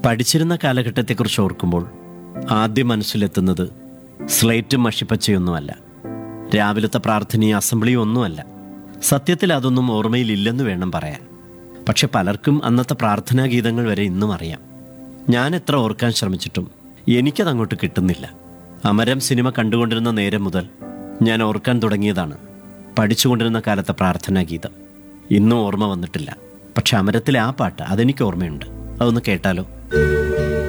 പഠിച്ചിരുന്ന കാലഘട്ടത്തെക്കുറിച്ച് ഓർക്കുമ്പോൾ ആദ്യം മനസ്സിലെത്തുന്നത് സ്ലേറ്റും മഷിപ്പച്ചയൊന്നുമല്ല രാവിലത്തെ പ്രാർത്ഥനയും അസംബ്ലിയും ഒന്നുമല്ല സത്യത്തിൽ അതൊന്നും ഓർമ്മയിലില്ലെന്ന് വേണം പറയാൻ പക്ഷെ പലർക്കും അന്നത്തെ പ്രാർത്ഥനാ ഗീതങ്ങൾ വരെ ഇന്നും അറിയാം ഞാൻ എത്ര ഓർക്കാൻ ശ്രമിച്ചിട്ടും എനിക്കതങ്ങോട്ട് കിട്ടുന്നില്ല അമരം സിനിമ കണ്ടുകൊണ്ടിരുന്ന നേരം മുതൽ ഞാൻ ഓർക്കാൻ തുടങ്ങിയതാണ് പഠിച്ചുകൊണ്ടിരുന്ന കാലത്തെ പ്രാർത്ഥനാ ഗീതം ഇന്നും ഓർമ്മ വന്നിട്ടില്ല പക്ഷെ അമരത്തിലെ ആ പാട്ട് അതെനിക്ക് ഓർമ്മയുണ്ട് അതൊന്ന് കേട്ടാലോ